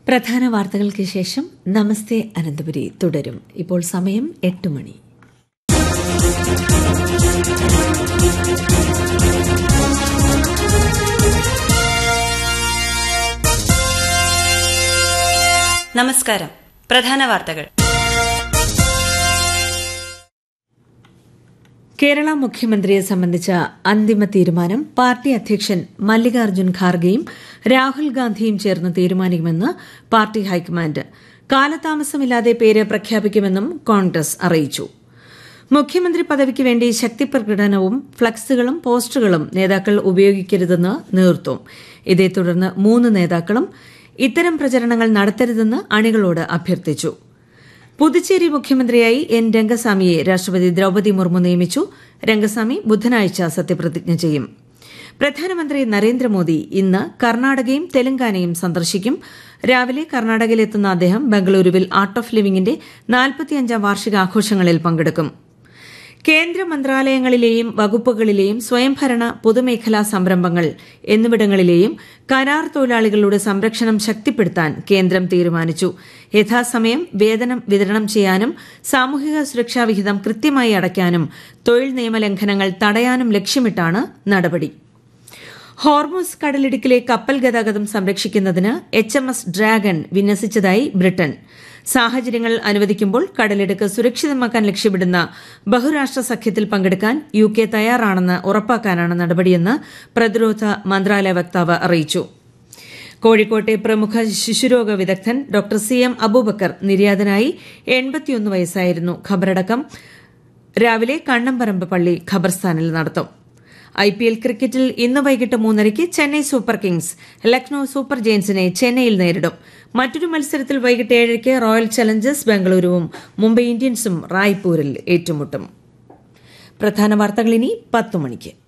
പ്രധാന വാർത്തകൾക്ക് ശേഷം നമസ്തേ അനന്തപുരി തുടരും ഇപ്പോൾ സമയം എട്ട് മണി നമസ്കാരം പ്രധാന വാർത്തകൾ കേരള മുഖ്യമന്ത്രിയെ സംബന്ധിച്ച അന്തിമ തീരുമാനം പാർട്ടി അധ്യക്ഷൻ മല്ലികാർജ്ജുൻ ഖാർഗെയും രാഹുൽ ഗാന്ധിയും ചേർന്ന് തീരുമാനിക്കുമെന്ന് പാർട്ടി ഹൈക്കമാൻഡ് കാലതാമസമില്ലാതെ പേര് പ്രഖ്യാപിക്കുമെന്നും കോൺഗ്രസ് അറിയിച്ചു മുഖ്യമന്ത്രി പദവിക്ക് വേണ്ടി ശക്തിപ്രകടനവും ഫ്ളക്സുകളും പോസ്റ്ററുകളും നേതാക്കൾ ഉപയോഗിക്കരുതെന്ന് നേതൃത്വം ഇതേ തുടർന്ന് മൂന്ന് നേതാക്കളും ഇത്തരം പ്രചരണങ്ങൾ നടത്തരുതെന്ന് അണികളോട് അഭ്യർത്ഥിച്ചു പുതുച്ചേരി മുഖ്യമന്ത്രിയായി എൻ രംഗസ്വാമിയെ രാഷ്ട്രപതി ദ്രൌപതി മുർമു നിയമിച്ചു രംഗസ്വാമി ബുധനാഴ്ച സത്യപ്രതിജ്ഞ ചെയ്യും പ്രധാനമന്ത്രി നരേന്ദ്രമോദി ഇന്ന് കർണാടകയും തെലങ്കാനയും സന്ദർശിക്കും രാവിലെ കർണാടകയിലെത്തുന്ന അദ്ദേഹം ബംഗളൂരുവിൽ ആർട്ട് ഓഫ് ലിവിംഗിന്റെ നാൽപ്പത്തിയഞ്ചാം വാർഷികാഘോഷങ്ങളിൽ പങ്കെടുക്കും കേന്ദ്ര മന്ത്രാലയങ്ങളിലെയും വകുപ്പുകളിലെയും സ്വയംഭരണ പൊതുമേഖലാ സംരംഭങ്ങൾ എന്നിവിടങ്ങളിലെയും കരാർ തൊഴിലാളികളുടെ സംരക്ഷണം ശക്തിപ്പെടുത്താൻ കേന്ദ്രം തീരുമാനിച്ചു യഥാസമയം വേതനം വിതരണം ചെയ്യാനും സാമൂഹിക സുരക്ഷാ വിഹിതം കൃത്യമായി അടയ്ക്കാനും തൊഴിൽ നിയമലംഘനങ്ങൾ തടയാനും ലക്ഷ്യമിട്ടാണ് നടപടി ഹോർമോസ് കടലിടുക്കിലെ കപ്പൽ ഗതാഗതം സംരക്ഷിക്കുന്നതിന് എച്ച് എം എസ് ഡ്രാഗൺ വിന്യസിച്ചതായി ബ്രിട്ടൻ സാഹചര്യങ്ങൾ അനുവദിക്കുമ്പോൾ കടലിടുക്ക് സുരക്ഷിതമാക്കാൻ ലക്ഷ്യമിടുന്ന ബഹുരാഷ്ട്ര സഖ്യത്തിൽ പങ്കെടുക്കാൻ യു കെ തയ്യാറാണെന്ന് ഉറപ്പാക്കാനാണ് നടപടിയെന്ന് പ്രതിരോധ മന്ത്രാലയ വക്താവ് അറിയിച്ചു കോഴിക്കോട്ടെ പ്രമുഖ ശിശുരോഗ വിദഗ്ധൻ ഡോക്ടർ സി എം അബൂബക്കർ നിര്യാതനായി എൺപത്തിയൊന്ന് വയസ്സായിരുന്നു ഖബറടക്കം രാവിലെ കണ്ണമ്പറമ്പ് പള്ളി ഖബർസ്ഥാനിൽ നടത്തും ഐ പി എൽ ക്രിക്കറ്റിൽ ഇന്ന് വൈകിട്ട് മൂന്നരയ്ക്ക് Chennai super kings Lucknow super ജയൻസിനെ ചെന്നൈയിൽ നേരിടും മറ്റൊരു മത്സരത്തിൽ വൈകിട്ട് ഏഴരയ്ക്ക് റോയൽ ചലഞ്ചേഴ്സ് ബംഗളൂരുവും മുംബൈ ഇന്ത്യൻസും റായ്പൂരിൽ ഏറ്റുമുട്ടും പ്രധാന വാർത്തകൾ ഇനി പത്ത് മണിക്ക്